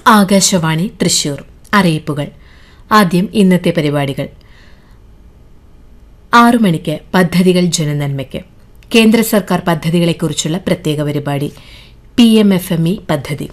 ആകാശവാണി തൃശൂർ അറിയിപ്പുകൾ ആദ്യം ഇന്നത്തെ പരിപാടികൾ ആറു മണിക്ക് പദ്ധതികൾ ജനനന്മയ്ക്ക് കേന്ദ്ര സർക്കാർ പദ്ധതികളെക്കുറിച്ചുള്ള പ്രത്യേക പരിപാടി P M F M E പദ്ധതി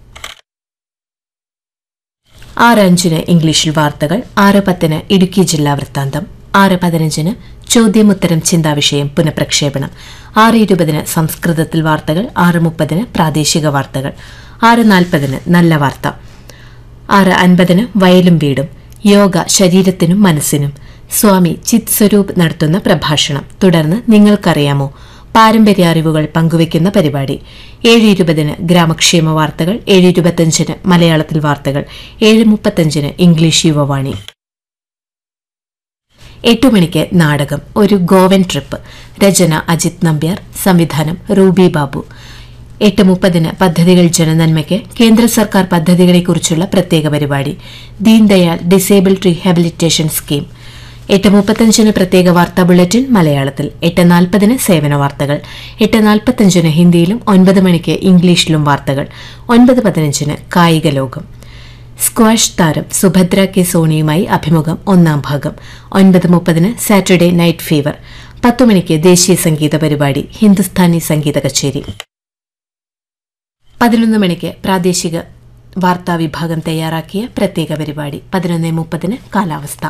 ആറ് അഞ്ചിന് ഇംഗ്ലീഷിൽ വാർത്തകൾ ആറ് പത്തിന് ഇടുക്കി ജില്ലാ വൃത്താന്തം ആറ് പതിനഞ്ചിന് ചോദ്യമുത്തരം ചിന്താവിഷയം പുനഃപ്രക്ഷേപണം ആറ് ഇരുപതിന് സംസ്കൃതത്തിൽ വാർത്തകൾ ആറ് മുപ്പതിന് പ്രാദേശിക വാർത്തകൾ ആറ് നാൽപ്പതിന് നല്ല വാർത്ത ആറ് അൻപതിന് വയലും വീടും യോഗ ശരീരത്തിനും മനസ്സിനും സ്വാമി ചിത് സ്വരൂപ് നടത്തുന്ന പ്രഭാഷണം തുടർന്ന് നിങ്ങൾക്കറിയാമോ പാരമ്പര്യ അറിവുകൾ പങ്കുവയ്ക്കുന്ന പരിപാടി ഏഴ് ഇരുപതിന് ഗ്രാമക്ഷേമ വാർത്തകൾ ഏഴ് ഇരുപത്തഞ്ചിന് മലയാളത്തിൽ വാർത്തകൾ ഏഴ് മുപ്പത്തഞ്ചിന് ഇംഗ്ലീഷ് യുവവാണി എട്ടു മണിക്ക് നാടകം ഒരു ഗോവൻ ട്രിപ്പ് രചന അജിത് നമ്പ്യാർ സംവിധാനം റൂബി ബാബു എട്ട് മുപ്പതിന് പദ്ധതികൾ ജനനന്മയ്ക്ക് കേന്ദ്ര സർക്കാർ പദ്ധതികളെക്കുറിച്ചുള്ള പ്രത്യേക പരിപാടി ദീൻദയാൽ ഡിസേബിൾഡ് റീഹാബിലിറ്റേഷൻ സ്കീം എട്ട് മുപ്പത്തഞ്ചിന് പ്രത്യേക വാർത്താ ബുള്ളറ്റിൻ മലയാളത്തിൽ എട്ട് നാൽപ്പതിന് സേവന വാർത്തകൾ എട്ട് നാൽപ്പത്തഞ്ചിന് ഹിന്ദിയിലും ഒൻപത് മണിക്ക് ഇംഗ്ലീഷിലും വാർത്തകൾ ഒൻപത് പതിനഞ്ചിന് കായിക ലോകം സ്ക്വാഷ് താരം സുഭദ്ര കെ സോണിയുമായി അഭിമുഖം ഒന്നാം ഭാഗം ഒൻപത് മുപ്പതിന് സാറ്റർഡേ നൈറ്റ് ഫീവർ പത്തു മണിക്ക് ദേശീയ സംഗീത പരിപാടി ഹിന്ദുസ്ഥാനി സംഗീത കച്ചേരി പതിനൊന്ന് മണിക്ക് പ്രാദേശിക വാർത്താ വിഭാഗം തയ്യാറാക്കിയ പ്രത്യേക പരിപാടി പതിനൊന്ന് മുപ്പതിന് കാലാവസ്ഥ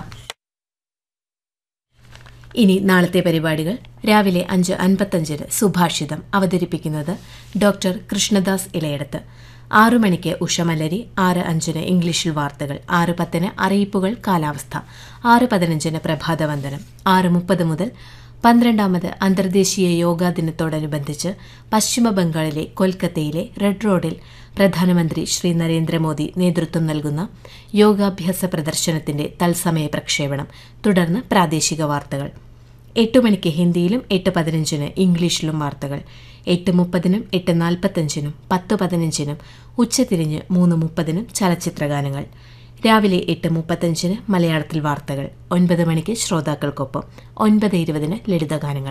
ഇനി നാളത്തെ പരിപാടികൾ രാവിലെ അഞ്ച് അൻപത്തഞ്ചിന് സുഭാഷിതം അവതരിപ്പിക്കുന്നത് ഡോക്ടർ കൃഷ്ണദാസ് ഇലയടത്ത് ആറു മണിക്ക് ഉഷമലരി ആറ് അഞ്ചിന് ഇംഗ്ലീഷിൽ വാർത്തകൾ ആറ് പത്തിന് അറിയിപ്പുകൾ കാലാവസ്ഥ ആറ് പതിനഞ്ചിന് പ്രഭാതവന്ദനം ആറ് മുപ്പത് മുതൽ പന്ത്രണ്ടാമത് അന്തർദേശീയ യോഗാ ദിനത്തോടനുബന്ധിച്ച് പശ്ചിമ ബംഗാളിലെ കൊൽക്കത്തയിലെ റെഡ് റോഡിൽ പ്രധാനമന്ത്രി ശ്രീ നരേന്ദ്രമോദി നേതൃത്വം നൽകുന്ന യോഗാഭ്യാസ പ്രദർശനത്തിന്റെ തത്സമയ പ്രക്ഷേപണം തുടർന്ന് പ്രാദേശിക വാർത്തകൾ എട്ട് മണിക്ക് ഹിന്ദിയിലും എട്ട് പതിനഞ്ചിന് ഇംഗ്ലീഷിലും വാർത്തകൾ എട്ട് മുപ്പതിനും എട്ട് നാൽപ്പത്തഞ്ചിനും പത്ത് പതിനഞ്ചിനും ഉച്ചതിരിഞ്ഞ് മൂന്ന് മുപ്പതിനും ചലച്ചിത്രഗാനങ്ങൾ രാവിലെ എട്ട് മുപ്പത്തഞ്ചിന് മലയാളത്തിൽ വാർത്തകൾ ഒൻപത് മണിക്ക് ശ്രോതാക്കൾക്കൊപ്പം ഒൻപത് ഇരുപതിന് ലളിതഗാനങ്ങൾ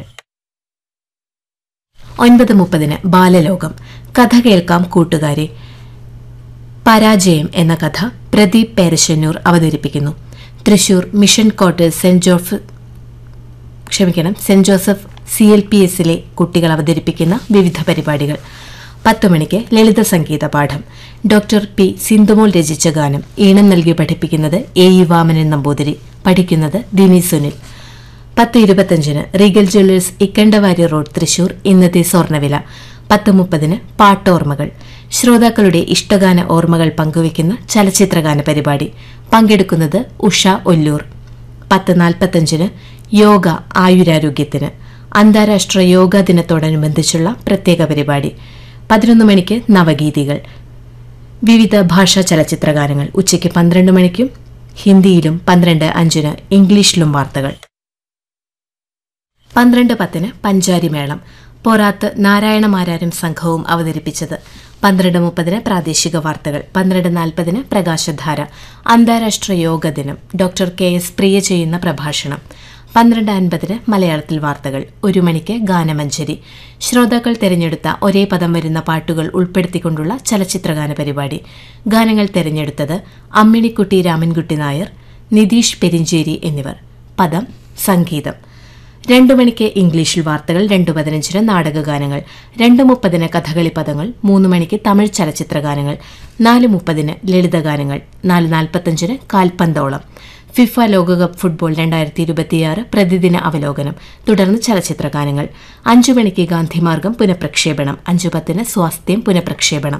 ഒൻപത് മുപ്പതിന് ബാലലോകം കഥ കേൾക്കാം കൂട്ടുകാരെ പരാജയം എന്ന കഥ പ്രദീപ് പേരശന്നൂർ അവതരിപ്പിക്കുന്നു Thrissur mission quarters saint Joseph ക്ഷമിക്കണം saint Joseph C L P എസിലെ കുട്ടികൾ അവതരിപ്പിക്കുന്ന വിവിധ പരിപാടികൾ പത്ത് മണിക്ക് ലളിത സംഗീത പാഠം ഡോക്ടർ പി സിന്ധുമോൾ രചിച്ച ഗാനം ഈണം നൽകി പഠിപ്പിക്കുന്നത് എ ഇ വാമനൻ നമ്പൂതിരി പഠിക്കുന്നത് ദിനി സുനിൽ പത്ത് ഇരുപത്തഞ്ചിന് Regal jewellers Ikkandavari road Thrissur ഇന്നത്തെ സ്വർണ്ണവില പത്ത് മുപ്പതിന് പാട്ടോർമ്മകൾ ശ്രോതാക്കളുടെ ഇഷ്ടഗാന ഓർമ്മകൾ പങ്കുവയ്ക്കുന്ന ചലച്ചിത്രഗാന പരിപാടി പങ്കെടുക്കുന്നത് ഉഷ ഒല്ലൂർ പത്ത് നാൽപ്പത്തഞ്ചിന് യോഗ ആയുരാരോഗ്യത്തിന് അന്താരാഷ്ട്ര യോഗാ ദിനത്തോടനുബന്ധിച്ചുള്ള പ്രത്യേക പരിപാടി പതിനൊന്ന് മണിക്ക് നവഗീതികൾ വിവിധ ഭാഷാ ചലച്ചിത്രഗാനങ്ങൾ ഉച്ചയ്ക്ക് പന്ത്രണ്ട് മണിക്കും ഹിന്ദിയിലും പന്ത്രണ്ട് അഞ്ചിന് ഇംഗ്ലീഷിലും വാർത്തകൾ പന്ത്രണ്ട് പത്തിന് പഞ്ചാരിമേളം പോരാത്ത് നാരായണമാരാരും സംഘവും അവതരിപ്പിച്ചത് പന്ത്രണ്ട് മുപ്പതിന് പ്രാദേശിക വാർത്തകൾ പന്ത്രണ്ട് നാൽപ്പതിന് പ്രകാശധാര അന്താരാഷ്ട്ര യോഗ ദിനം ഡോക്ടർ കെ എസ് പ്രിയ ചെയ്യുന്ന പ്രഭാഷണം പന്ത്രണ്ട് അൻപതിന് മലയാളത്തിൽ വാർത്തകൾ ഒരു മണിക്ക് ഗാനമഞ്ജരി ശ്രോതാക്കൾ തിരഞ്ഞെടുത്ത ഒരേ പദം വരുന്ന പാട്ടുകൾ ഉൾപ്പെടുത്തിക്കൊണ്ടുള്ള ചലച്ചിത്രഗാന പരിപാടി ഗാനങ്ങൾ തിരഞ്ഞെടുത്തത് അമ്മിണിക്കുട്ടി രാമൻകുട്ടി നായർ നിതീഷ് പെരിഞ്ചേരി എന്നിവർ പദം സംഗീതം രണ്ടു മണിക്ക് ഇംഗ്ലീഷിൽ വാർത്തകൾ രണ്ടു പതിനഞ്ചിന് നാടകഗാനങ്ങൾ രണ്ട് മുപ്പതിന് കഥകളി പദങ്ങൾ മൂന്ന് മണിക്ക് തമിഴ് ചലച്ചിത്രഗാനങ്ങൾ നാല് മുപ്പതിന് ലളിതഗാനങ്ങൾ നാല് നാൽപ്പത്തഞ്ചിന് കാൽപന്തോളം ഫിഫ ലോകകപ്പ് ഫുട്ബോൾ രണ്ടായിരത്തി ഇരുപത്തിയാറ് പ്രതിദിന അവലോകനം തുടർന്ന് ചലച്ചിത്രഗാനങ്ങൾ അഞ്ചു മണിക്ക് ഗാന്ധിമാർഗം പുനഃപ്രക്ഷേപണം അഞ്ചു പത്തിന് സ്വാസ്ഥ്യം പുനഃപ്രക്ഷേപണം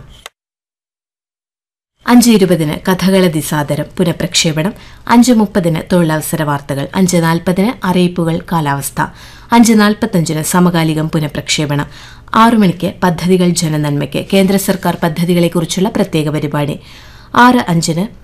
അഞ്ച് ഇരുപതിന് കഥകളതി സാദരം പുനഃപ്രക്ഷേപണം അഞ്ച് മുപ്പതിന് തൊഴിലവസര വാർത്തകൾ അഞ്ച് നാൽപ്പതിന് അറിയിപ്പുകൾ കാലാവസ്ഥ അഞ്ച് നാൽപ്പത്തഞ്ചിന് സമകാലികം പുനഃപ്രക്ഷേപണം ആറു മണിക്ക് പദ്ധതികൾ ജനനന്മയ്ക്ക് കേന്ദ്ര സർക്കാർ പദ്ധതികളെക്കുറിച്ചുള്ള പ്രത്യേക പരിപാടി ആറ് അഞ്ചിന്